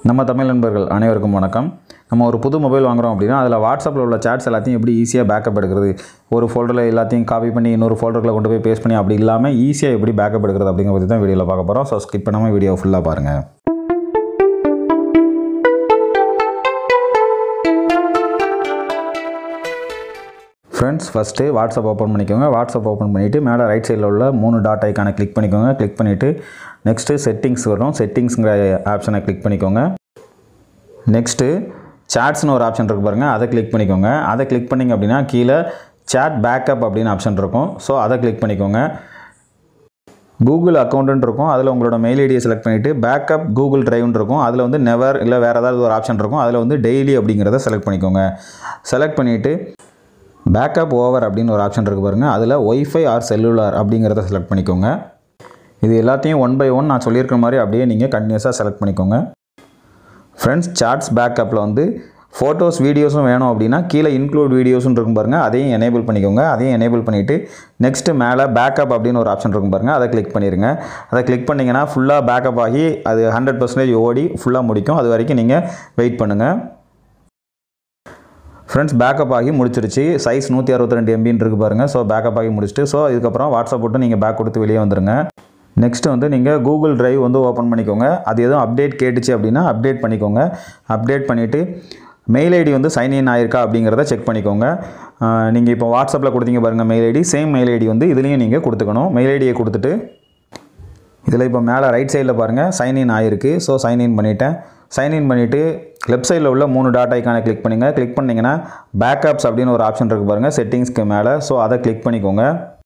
நம்ம தமிழ் நண்பர்கள் அனைவருக்கும் வணக்கம் நம்ம ஒரு புது மொபைல் வாங்குறோம் அப்படின்னா அதில் வாட்ஸ்அப்பில் உள்ள சாட்ஸ் எல்லாத்தையும் எப்படி ஈஸியாக பேக்கப் எடுக்கிறது ஒரு ஃபோல்டரில் எல்லாத்தையும் காப்பி பண்ணி இன்னொரு ஃபோல்டரில் கொண்டு போய் பேஸ்ட் பண்ணி அப்படி இல்லாமல் ஈஸியாக எப்படி பேக்கப் எடுக்கிறது அப்படிங்கிற பற்றி தான் வீடியோவில் பார்க்க போகிறோம் ஸோ ஸ்கிப் பண்ணாமல் வீடியோ ஃபுல்லாக பாருங்கள் ஃப்ரெண்ட்ஸ் ஃபஸ்ட்டு வாட்ஸ்அப் ஓப்பன் பண்ணிக்கோங்க வாட்ஸ்அப் ஓப்பன் பண்ணிவிட்டு மேலே ரைட் சைடில் உள்ள மூணு டாட் ஐக்கானை கிளிக் பண்ணிக்கோங்க கிளிக் பண்ணிவிட்டு நெக்ஸ்ட்டு செட்டிங்ஸ் வரும் செட்டிங்ஸுங்கிற ஆப்ஷனை கிளிக் பண்ணிக்கோங்க நெக்ஸ்ட்டு சாட்ஸ்னு ஒரு ஆப்ஷன் இருக்கு பாருங்கள் அதை கிளிக் பண்ணிக்கோங்க அதை கிளிக் பண்ணிங்க அப்படின்னா கீழே chat பேக்கப் அப்படின்னு ஆப்ஷன் இருக்கும் ஸோ அதை கிளிக் பண்ணிக்கோங்க கூகுள் அக்கௌண்ட்டுன்னு இருக்கும் அதில் உங்களோட மெயில் ஐடியை செலக்ட் பண்ணிவிட்டு பேக்கப் கூகுள் ட்ரைவ்னு இருக்கும் அதில் வந்து நெவர் இல்லை வேறு ஏதாவது ஒரு ஆப்ஷன் இருக்கும் அதில் வந்து டெய்லி அப்படிங்கிறத செலக்ட் பண்ணிக்கோங்க செலக்ட் பண்ணிவிட்டு பேக்கப் ஓவர் அப்படின்னு ஒரு ஆப்ஷன் இருக்குது பாருங்கள் அதில் ஒய்ஃபை ஆர் செல்லுலார் அப்படிங்கிறத செலக்ட் பண்ணிக்கோங்க இது எல்லாத்தையும் ஒன் பை ஒன் நான் சொல்லியிருக்கிற மாதிரி அப்படியே நீங்கள் கண்டினியூஸாக செலக்ட் பண்ணிக்கோங்க ஃப்ரெண்ட்ஸ் சார்ட்ஸ் பேக்கப்பில் வந்து ஃபோட்டோஸ் வீடியோஸும் வேணும் அப்படின்னா கீழே இன்க்ளூட் வீடியோஸ்னு இருக்கும் பாருங்கள் அதையும் எனேபிள் பண்ணிக்கோங்க அதையும் எனேபிள் பண்ணிவிட்டு நெக்ஸ்ட்டு மேலே பேக்கப் அப்படின்னு ஒரு ஆப்ஷன் இருக்கும் பாருங்கள் அதை கிளிக் பண்ணிடுங்க அதை கிளிக் பண்ணிங்கன்னா ஃபுல்லாக பேக்கப் ஆகி அது ஹண்ட்ரட் பர்சன்டேஜ் ஓடி ஃபுல்லாக முடிக்கும் அது வரைக்கும் நீங்கள் வெயிட் பண்ணுங்கள் ஃப்ரெண்ட்ஸ் பேக்கப் ஆகி முடிச்சிருச்சு சைஸ் நூற்றி அறுபத்தி ரெண்டு எம்பின்னு இருக்கு பாருங்கள் ஸோ பேக்கப் ஆகி முடிச்சுட்டு ஸோ இதுக்கப்புறம் வாட்ஸ்அப் போட்டு நீங்கள் பேக் கொடுத்து வெளியே வந்துருங்க நெக்ஸ்ட் வந்து நீங்கள் கூகுள் டிரைவ் வந்து ஓப்பன் பண்ணிக்கோங்க அது எதுவும் அப்டேட் கேட்டுச்சு அப்படின்னா அப்டேட் பண்ணிக்கோங்க அப்டேட் பண்ணிவிட்டு மெயில் ஐடி வந்து சைன் இன் ஆயிருக்கா அப்படிங்கிறத செக் பண்ணிக்கோங்க நீங்கள் இப்போ வாட்ஸ்அப்பில் கொடுத்தீங்க பாருங்கள் mail ID same mail ID வந்து இதுலேயும் நீங்கள் கொடுத்துக்கணும் மெயில் ஐடியை கொடுத்துட்டு இதில் இப்போ மேலே ரைட் சைடில் பாருங்கள் சைன் இன் ஆயிருக்கு ஸோ சைன் இன் பண்ணிவிட்டேன் சைன் இன் பண்ணிவிட்டு லெஃப்ட் சைடில் உள்ள மூணு டாட் ஐக்கானை கிளிக் பண்ணுங்கள் கிளிக் பண்ணிங்கன்னா பேக்கப்ஸ் அப்படின்னு ஒரு ஆப்ஷன் இருக்குது பாருங்கள் செட்டிங்ஸ்க்கு மேலே ஸோ அதை கிளிக் பண்ணிக்கோங்க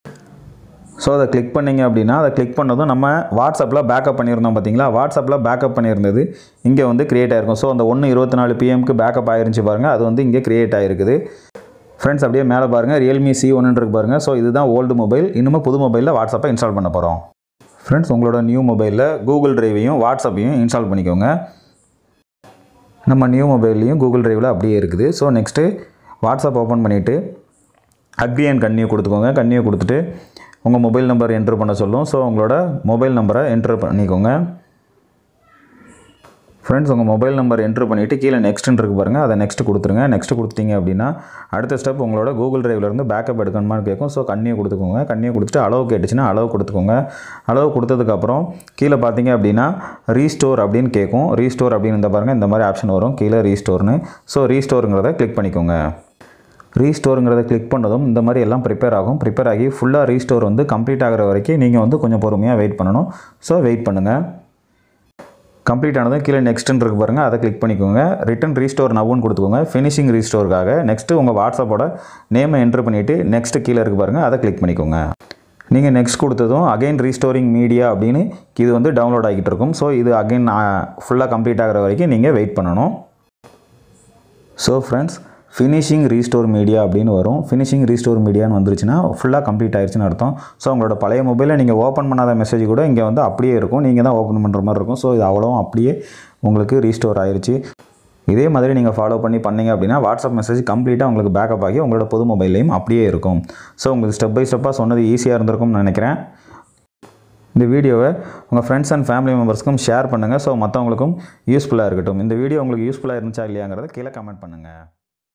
ஸோ அதை கிளிக் பண்ணிங்க அப்படின்னா அதை கிளிக் பண்ணதும் நம்ம வாட்ஸ்அப்பில் பேக்கப் பண்ணியிருந்தோம் பார்த்தீங்களா வாட்ஸ்அப்பில் பேக்கப் பண்ணியிருந்தது இங்கே வந்து க்ரியேட் ஆயிருக்கும் ஸோ அந்த ஒன்று இருபத்தி நாலு பிஎம்க்கு பேக்கப் ஆயிருந்துச்சு பாருங்கள் அது வந்து இங்கே க்ரியேட் ஆகிருக்குது ஃப்ரெண்ட்ஸ் அப்படியே மேலே பாருங்கள் ரியல்மி சி ஒன்று இருக்கு பாருங்கள் ஸோ இதுதான் ஓல்டு மொபைல் இன்னுமே புது மொபைலில் வாட்ஸ்அப்பை இன்ஸ்டால் பண்ண போகிறோம் ஃப்ரெண்ட்ஸ் உங்களோட நியூ மொபைலில் கூகுள் டிரைவையும் வாட்ஸ்அப்பையும் இன்ஸ்டால் பண்ணிக்கோங்க நம்ம நியூ மொபைல்லையும் கூகுள் டிரைவில் அப்படியே இருக்குது ஸோ நெக்ஸ்ட்டு வாட்ஸ்அப் ஓப்பன் பண்ணிவிட்டு அக்ரி அண்ட் கன்னியூ கொடுத்துக்கோங்க கன்னியூ கொடுத்துட்டு உங்கள் மொபைல் நம்பர் என்ட்ரு பண்ண சொல்லும் ஸோ உங்களோட மொபைல் நம்பரை என்ட்ரு பண்ணிக்கோங்க ஃப்ரெண்ட்ஸ் உங்கள் மொபைல் நம்பர் என்ட்ரு பண்ணிவிட்டு கீழே நெக்ஸ்ட்னு இருக்கு பாருங்கள் அதை நெக்ஸ்ட் கொடுத்துருங்க நெக்ஸ்ட் கொடுத்தீங்க அப்படின்னா அடுத்த ஸ்டெப் உங்களோட கூகுள் டிரைவ்லேருந்து பேக்கப் எடுக்கணுமான்னு கேட்கும் ஸோ கண்ணியை கொடுத்துக்கோங்க கண்ணியை கொடுத்துட்டு அளவு கேட்டுச்சுன்னா அளவு கொடுத்துக்கோங்க அளவு கொடுத்ததுக்கப்புறம் கீழே பார்த்தீங்க அப்படின்னா ரீஸ்டோர் அப்படின்னு கேட்கும் ரீஸ்டோர் அப்படின்னு இந்த பாருங்கள் இந்த மாதிரி ஆப்ஷன் வரும் கீழே ரீஸ்டோர்னு ஸோ ரீஸ்டோருங்கிறத கிளிக் பண்ணிக்கோங்க ரீஸ்டோருங்கிறத கிளிக் பண்ணதும் இந்த மாதிரி எல்லாம் ப்ரிப்பேர் ஆகும் ப்ரிப்பேர் ஆகி ஃபுல்லாக ரீஸ்டோர் வந்து கம்ப்ளீட் ஆகிற வரைக்கும் நீங்கள் வந்து கொஞ்சம் பொறுமையாக வெயிட் பண்ணணும் ஸோ வெயிட் பண்ணுங்கள் கம்ப்ளீட் ஆனதும் கீழே நெக்ஸ்ட்டுன்னு இருக்கு பாருங்கள் அதை கிளிக் பண்ணிக்கோங்க ரிட்டன் ரீஸ்டோர் நவ்வுன்னு கொடுத்துக்கோங்க ஃபினிஷிங் ரீஸ்டோருக்காக நெக்ஸ்ட்டு உங்கள் வாட்ஸ்அப்போட நேமை என்ட்ரு பண்ணிவிட்டு நெக்ஸ்ட்டு கீழே இருக்கு பாருங்கள் அதை கிளிக் பண்ணிக்கோங்க நீங்கள் நெக்ஸ்ட் கொடுத்ததும் அகைன் ரீஸ்டோரிங் மீடியா அப்படின்னு இது வந்து டவுன்லோட் ஆகிட்டு இருக்கும் ஸோ இது அகைன் ஃபுல்லாக கம்ப்ளீட் ஆகிற வரைக்கும் நீங்கள் வெயிட் பண்ணணும் so friends finishing restore media அப்படின்னு வரும் ஃபினிஷிங் ரீஸ்டோர் மீடியான்னு வந்துருச்சுன்னா ஃபுல்லாக கம்ப்ளீட் ஆயிடுச்சுன்னு அர்த்தம் ஸோ உங்களோட பழைய மொபைலில் நீங்கள் ஓப்பன் பண்ணாத மெசேஜ் கூட இங்கே வந்து அப்படியே இருக்கும் நீங்கள் தான் ஓப்பன் பண்ணுற மாதிரி இருக்கும் ஸோ இது அவ்வளோவும் அப்படியே உங்களுக்கு ரீஸ்டோர் ஆயிருச்சு இதே மாதிரி நீங்கள் ஃபாலோ பண்ணி பண்ணீங்க அப்படின்னா வாட்ஸ்அப் மெசேஜ் கம்ப்ளீட்டாக உங்களுக்கு பேக்கப் ஆகி உங்களோட புது மொபைல்லையும் அப்படியே இருக்கும் ஸோ உங்களுக்கு ஸ்டெப் பை ஸ்டெப்பாக சொன்னது ஈஸியாக இருந்திருக்கும்னு நினைக்கிறேன் இந்த வீடியோவை உங்கள் ஃப்ரெண்ட்ஸ் அண்ட் ஃபேமிலி மெம்பர்ஸ்க்கும் ஷேர் பண்ணுங்கள் ஸோ மற்றவங்களுக்கும் யூஸ்ஃபுல்லாக இருக்கட்டும் இந்த வீடியோ உங்களுக்கு யூஸ்ஃபுல்லாக இருந்துச்சா இல்லையாங்கிறத கீழே கமெண்ட் பண்ணுங்கள்